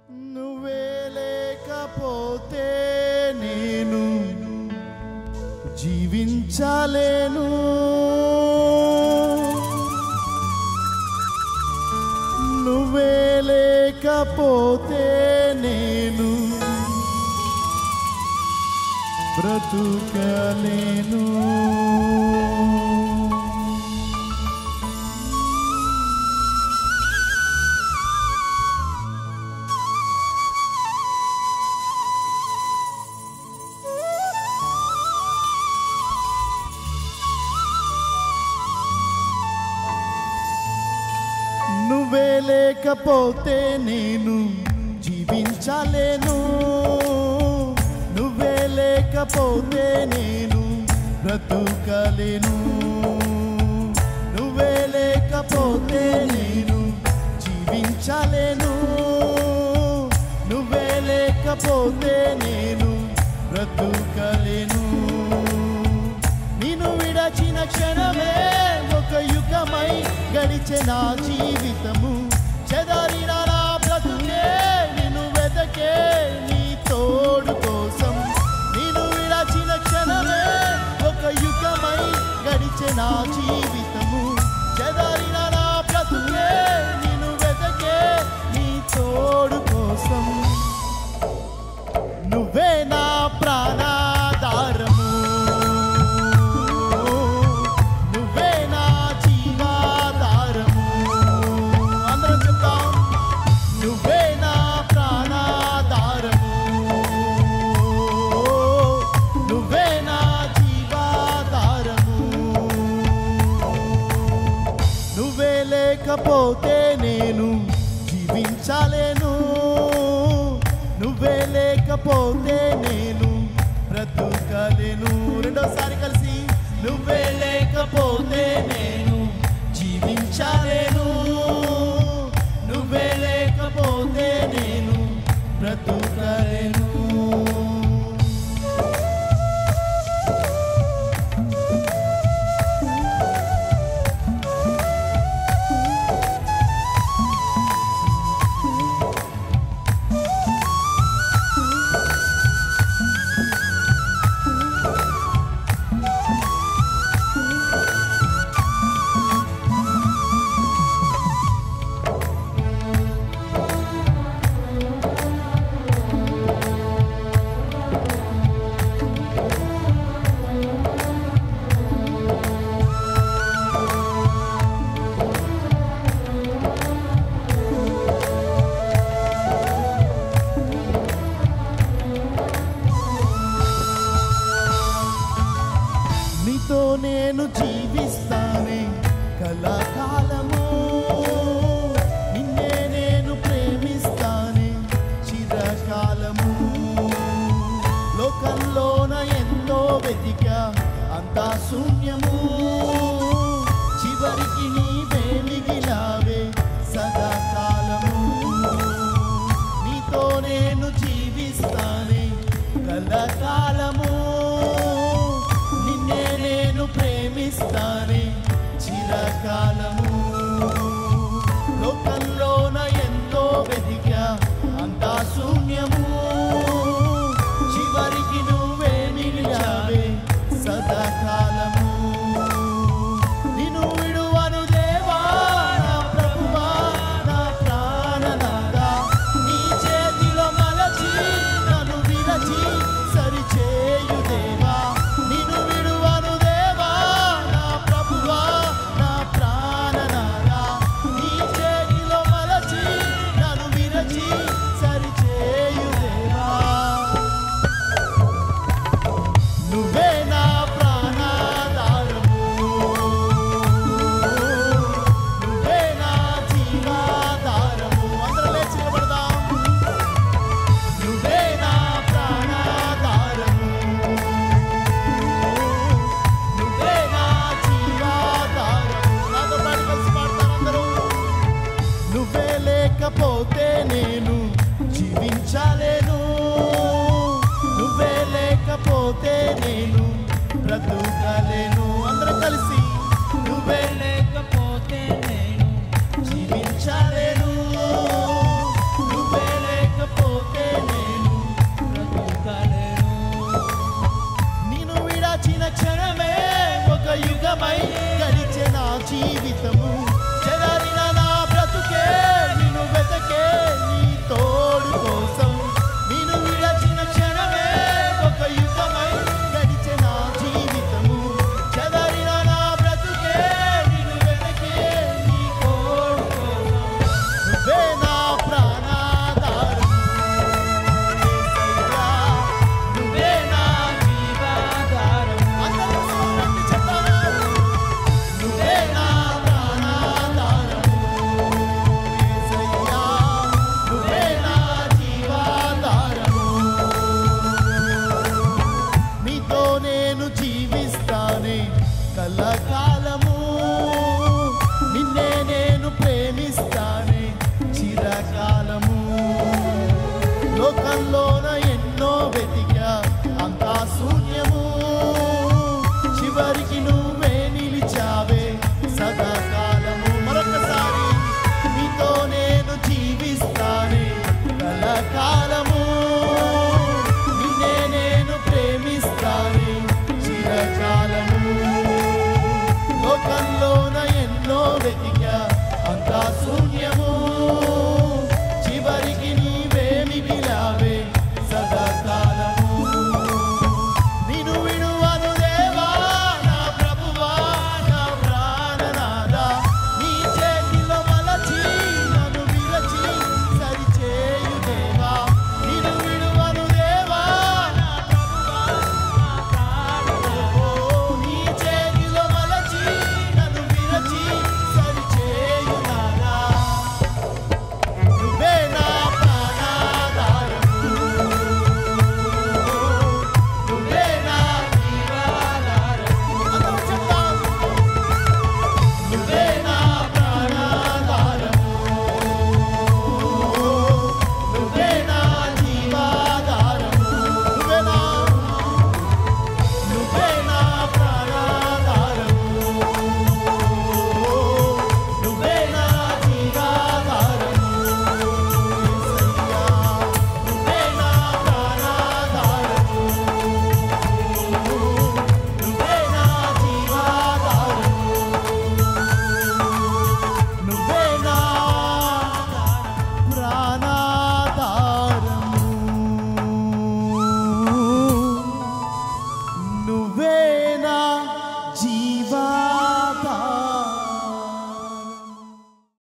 నువ్వే లేకపోతే నేను జీవించలేను నువ్వే లేకపోతే నేను బ్రతుకలేను నువ్వే లేకపోతే నేను జీవించలేను నువ్వే లేకపోతే నేను బ్రతుకలేను నువ్వే లేకపోతే నేను జీవించలేను నువ్వే లేకపోతే నేను బ్రతుకలేను నిన్ను విడచిన క్షణమే ఒక యుగమై గడిచే నా జీవితము చెదరిన నా బ్రతుకే నిన్ను వెతకే నీ తోడు కోసం నిన్ను విడచిన క్షణమే ఒక యుగమై గడిచే నా జీవితము చెదరిన నా బ్రతుకే నిన్ను వెతకే నీ తోడు కోసం నువ్వే నా ప్రాణాధారము నువ్వే నా జీవాధారము అందరం చెప్తాం నువ్వే నా ప్రాణాధారము నువ్వే నా జీవాధారము నువ్వే లేకపోతే నేను జీవించలేను నువ్వే లేకపోతే నేను బ్రతుకలేను రెండోసారి కలిసి నువ్వే లేకపోతే నేను జీవించలేను నువ్వే లేకపోతే నేను బ్రతుకలేను